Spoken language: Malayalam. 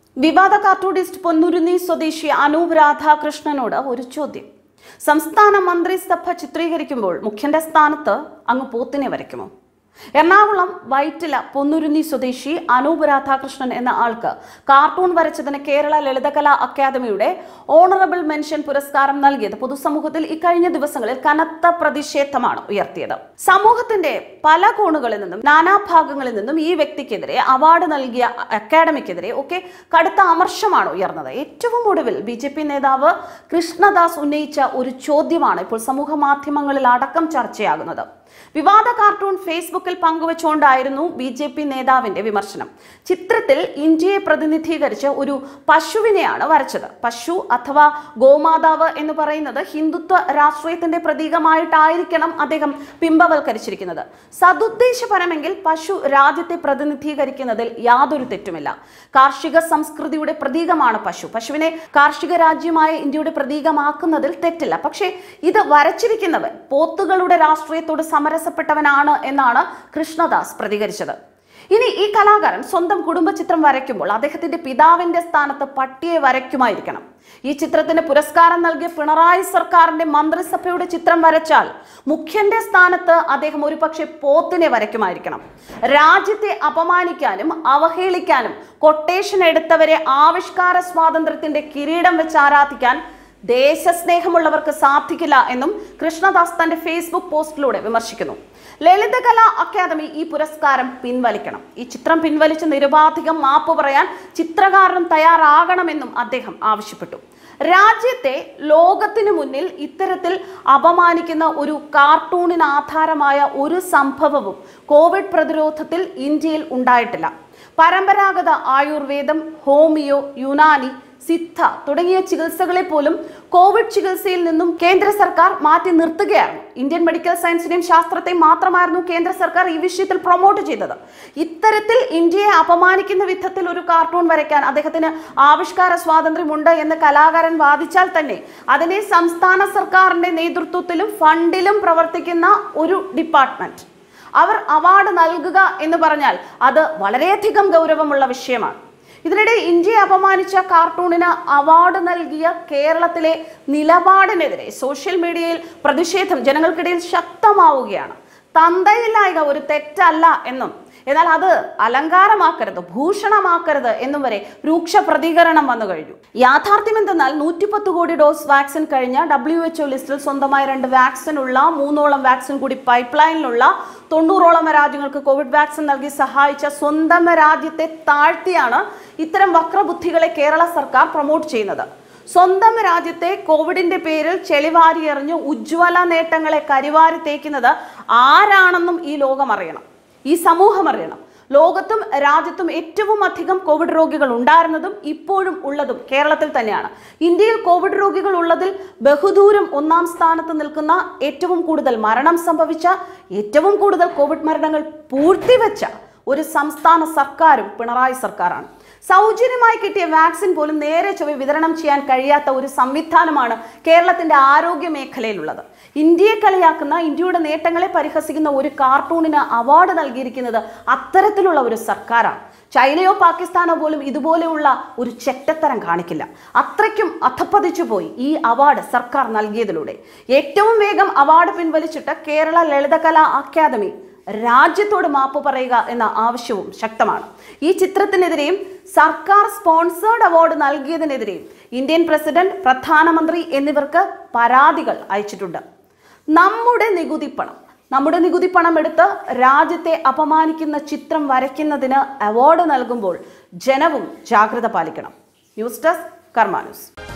വിവാദ കാർട്ടൂണിസ്റ്റ് പൊന്നുരുന്നി സ്വദേശി അനൂപ് രാധാകൃഷ്ണനോട് ഒരു ചോദ്യം സംസ്ഥാന മന്ത്രിസഭ ചിത്രീകരിക്കുമ്പോൾ മുഖ്യന്റെ സ്ഥാനത്ത് അങ്ങ് പോത്തിനെ വരയ്ക്കുമോ എറണാകുളം വൈറ്റില പൊന്നുരുന്നി സ്വദേശി അനൂപ് രാധാകൃഷ്ണൻ എന്ന ആൾക്ക് കാർട്ടൂൺ വരച്ചതിന് കേരള ലളിതകലാ അക്കാദമിയുടെ ഓണറബിൾ മെൻഷൻ പുരസ്കാരം നൽകിയത് പൊതുസമൂഹത്തിൽ ഇക്കഴിഞ്ഞ ദിവസങ്ങളിൽ കനത്ത പ്രതിഷേധമാണ് ഉയർത്തിയത് സമൂഹത്തിന്റെ പല കോണുകളിൽ നിന്നും നാനാഭാഗങ്ങളിൽ നിന്നും ഈ വ്യക്തിക്കെതിരെ അവാർഡ് നൽകിയ അക്കാദമിക്കെതിരെ ഒക്കെ കടുത്ത അമർഷമാണ് ഉയർന്നത് ഏറ്റവും ഒടുവിൽ ബി ജെ പി നേതാവ് കൃഷ്ണദാസ് ഉന്നയിച്ച ഒരു ചോദ്യമാണ് ഇപ്പോൾ സമൂഹ മാധ്യമങ്ങളിൽ അടക്കം ചർച്ചയാകുന്നത് വിവാദ കാർട്ടൂൺ ഫേസ്ബുക്കിൽ പങ്കുവച്ചുകൊണ്ടായിരുന്നു ബി ജെ പി നേതാവിന്റെ വിമർശനം ചിത്രത്തിൽ ഇന്ത്യയെ പ്രതിനിധീകരിച്ച് ഒരു പശുവിനെയാണ് വരച്ചത് പശു അഥവാ ഗോമാതാവ് എന്ന് പറയുന്നത് ഹിന്ദുത്വ രാഷ്ട്രീയത്തിന്റെ പ്രതീകമായിട്ടായിരിക്കണം അദ്ദേഹം ബിംബവൽക്കരിച്ചിരിക്കുന്നത് സതുദ്ദേശപരമെങ്കിൽ പശു രാജ്യത്തെ പ്രതിനിധീകരിക്കുന്നതിൽ യാതൊരു തെറ്റുമില്ല കാർഷിക സംസ്കൃതിയുടെ പ്രതീകമാണ് പശു പശുവിനെ കാർഷിക രാജ്യമായ ഇന്ത്യയുടെ പ്രതീകമാക്കുന്നതിൽ തെറ്റില്ല പക്ഷേ ഇത് വരച്ചിരിക്കുന്നവൻ പോത്തുകളുടെ രാഷ്ട്രീയത്തോട് സമരസപ്പെട്ടവനാണ് എന്നാണ് കൃഷ്ണദാസ് പ്രതികരിച്ചത് ഇനി ഈ കലാകാരൻ സ്വന്തം കുടുംബ ചിത്രം വരയ്ക്കുമ്പോൾ അദ്ദേഹത്തിന്റെ പിതാവിന്റെ സ്ഥാനത്ത് പട്ടിയെ വരയ്ക്കുമായിരിക്കണം ഈ ചിത്രത്തിന് പുരസ്കാരം നൽകിയ പിണറായി സർക്കാരിന്റെ മന്ത്രിസഭയുടെ ചിത്രം വരച്ചാൽ മുഖ്യന്റെ സ്ഥാനത്ത് അദ്ദേഹം ഒരുപക്ഷെ പോത്തിനെ വരയ്ക്കുമായിരിക്കണം രാജ്യത്തെ അപമാനിക്കാനും അവഹേളിക്കാനും കൊട്ടേഷൻ എടുത്തവരെ ആവിഷ്കാര സ്വാതന്ത്ര്യത്തിന്റെ കിരീടം വെച്ച് ആരാധിക്കാൻ ദേശസ്നേഹമുള്ളവർക്ക് സാധിക്കില്ല എന്നും കൃഷ്ണദാസ് തന്റെ ഫേസ്ബുക്ക് പോസ്റ്റിലൂടെ വിമർശിക്കുന്നു ലളിതകലാ അക്കാദമി ഈ പുരസ്കാരം പിൻവലിക്കണം ഈ ചിത്രം പിൻവലിച്ച് നിരുപാധികം മാപ്പ് പറയാൻ ചിത്രകാരനും തയ്യാറാകണമെന്നും അദ്ദേഹം ആവശ്യപ്പെട്ടു രാജ്യത്തെ ലോകത്തിനു മുന്നിൽ ഇത്തരത്തിൽ അപമാനിക്കുന്ന ഒരു കാർട്ടൂണിന് ആധാരമായ ഒരു സംഭവവും കോവിഡ് പ്രതിരോധത്തിൽ ഇന്ത്യയിൽ ഉണ്ടായിട്ടില്ല പരമ്പരാഗത ആയുർവേദം ഹോമിയോ യുനാനി സിദ്ധ തുടങ്ങിയ ചികിത്സകളെ പോലും കോവിഡ് ചികിത്സയിൽ നിന്നും കേന്ദ്ര സർക്കാർ മാറ്റി നിർത്തുകയായിരുന്നു ഇന്ത്യൻ മെഡിക്കൽ സയൻസിനെയും ശാസ്ത്രത്തെയും മാത്രമായിരുന്നു കേന്ദ്ര സർക്കാർ ഈ വിഷയത്തിൽ പ്രൊമോട്ട് ചെയ്തത് ഇത്തരത്തിൽ ഇന്ത്യയെ അപമാനിക്കുന്ന വിധത്തിൽ ഒരു കാർട്ടൂൺ വരയ്ക്കാൻ അദ്ദേഹത്തിന് ആവിഷ്കാര സ്വാതന്ത്ര്യമുണ്ട് എന്ന് കലാകാരൻ വാദിച്ചാൽ തന്നെ അതിനെ സംസ്ഥാന സർക്കാരിന്റെ നേതൃത്വത്തിലും ഫണ്ടിലും പ്രവർത്തിക്കുന്ന ഒരു ഡിപ്പാർട്ട്മെന്റ് അവർ അവാർഡ് നൽകുക എന്ന് പറഞ്ഞാൽ അത് വളരെയധികം ഗൗരവമുള്ള വിഷയമാണ് ഇതിനിടെ ഇന്ത്യയെ അപമാനിച്ച കാർട്ടൂണിന് അവാർഡ് നൽകിയ കേരളത്തിലെ നിലപാടിനെതിരെ സോഷ്യൽ മീഡിയയിൽ പ്രതിഷേധം ജനങ്ങൾക്കിടയിൽ ശക്തമാവുകയാണ് തന്തയില്ലായക ഒരു തെറ്റല്ല എന്നും എന്നാൽ അത് അലങ്കാരമാക്കരുത് ഭൂഷണമാക്കരുത് എന്നും വരെ രൂക്ഷ പ്രതികരണം വന്നു കഴിഞ്ഞു യാഥാർത്ഥ്യം എന്തെന്നാൽ നൂറ്റിപ്പത്ത് കോടി ഡോസ് വാക്സിൻ കഴിഞ്ഞ ഡബ്ല്യു എച്ച്ഒ ലിസ്റ്റിൽ സ്വന്തമായി രണ്ട് വാക്സിൻ ഉള്ള മൂന്നോളം വാക്സിൻ കൂടി പൈപ്പ് ലൈനിലുള്ള തൊണ്ണൂറോളം രാജ്യങ്ങൾക്ക് കോവിഡ് വാക്സിൻ നൽകി സഹായിച്ച സ്വന്തം രാജ്യത്തെ താഴ്ത്തിയാണ് ഇത്തരം വക്രബുദ്ധികളെ കേരള സർക്കാർ പ്രൊമോട്ട് ചെയ്യുന്നത് സ്വന്തം രാജ്യത്തെ കോവിഡിന്റെ പേരിൽ ചെളിവാരി എറിഞ്ഞ് ഉജ്ജ്വല നേട്ടങ്ങളെ കരിവാരി തേക്കുന്നത് ആരാണെന്നും ഈ ലോകം അറിയണം ഈ സമൂഹം അറിയണം ലോകത്തും രാജ്യത്തും ഏറ്റവും അധികം കോവിഡ് രോഗികൾ ഉണ്ടായിരുന്നതും ഇപ്പോഴും ഉള്ളതും കേരളത്തിൽ തന്നെയാണ് ഇന്ത്യയിൽ കോവിഡ് രോഗികൾ ഉള്ളതിൽ ബഹുദൂരം ഒന്നാം സ്ഥാനത്ത് നിൽക്കുന്ന ഏറ്റവും കൂടുതൽ മരണം സംഭവിച്ച ഏറ്റവും കൂടുതൽ കോവിഡ് മരണങ്ങൾ പൂഴ്ത്തിവെച്ച ഒരു സംസ്ഥാന സർക്കാരും പിണറായി സർക്കാരാണ് സൗജന്യമായി കിട്ടിയ വാക്സിൻ പോലും നേരെ ചൊവ്വെ വിതരണം ചെയ്യാൻ കഴിയാത്ത ഒരു സംവിധാനമാണ് കേരളത്തിന്റെ ആരോഗ്യ മേഖലയിലുള്ളത് ഇന്ത്യയെ കളിയാക്കുന്ന ഇന്ത്യയുടെ നേട്ടങ്ങളെ പരിഹസിക്കുന്ന ഒരു കാർട്ടൂണിന് അവാർഡ് നൽകിയിരിക്കുന്നത് അത്തരത്തിലുള്ള ഒരു സർക്കാരാണ് ചൈനയോ പാകിസ്ഥാനോ പോലും ഇതുപോലെയുള്ള ഒരു ചെറ്റത്തരം കാണിക്കില്ല അത്രയ്ക്കും അധപ്പതിച്ചു പോയി ഈ അവാർഡ് സർക്കാർ നൽകിയതിലൂടെ ഏറ്റവും വേഗം അവാർഡ് പിൻവലിച്ചിട്ട് കേരള ലളിതകലാ അക്കാദമി രാജ്യത്തോട് മാപ്പ് പറയുക എന്ന ആവശ്യവും ശക്തമാണ് ഈ ചിത്രത്തിനെതിരെയും സർക്കാർ സ്പോൺസേർഡ് അവാർഡ് നൽകിയതിനെതിരെയും ഇന്ത്യൻ പ്രസിഡന്റ് പ്രധാനമന്ത്രി എന്നിവർക്ക് പരാതികൾ അയച്ചിട്ടുണ്ട് നമ്മുടെ നികുതി പണം നമ്മുടെ നികുതി പണം എടുത്ത് രാജ്യത്തെ അപമാനിക്കുന്ന ചിത്രം വരയ്ക്കുന്നതിന് അവാർഡ് നൽകുമ്പോൾ ജനവും ജാഗ്രത പാലിക്കണം ന്യൂസ് ഡെസ്ക് കർമാ ന്യൂസ്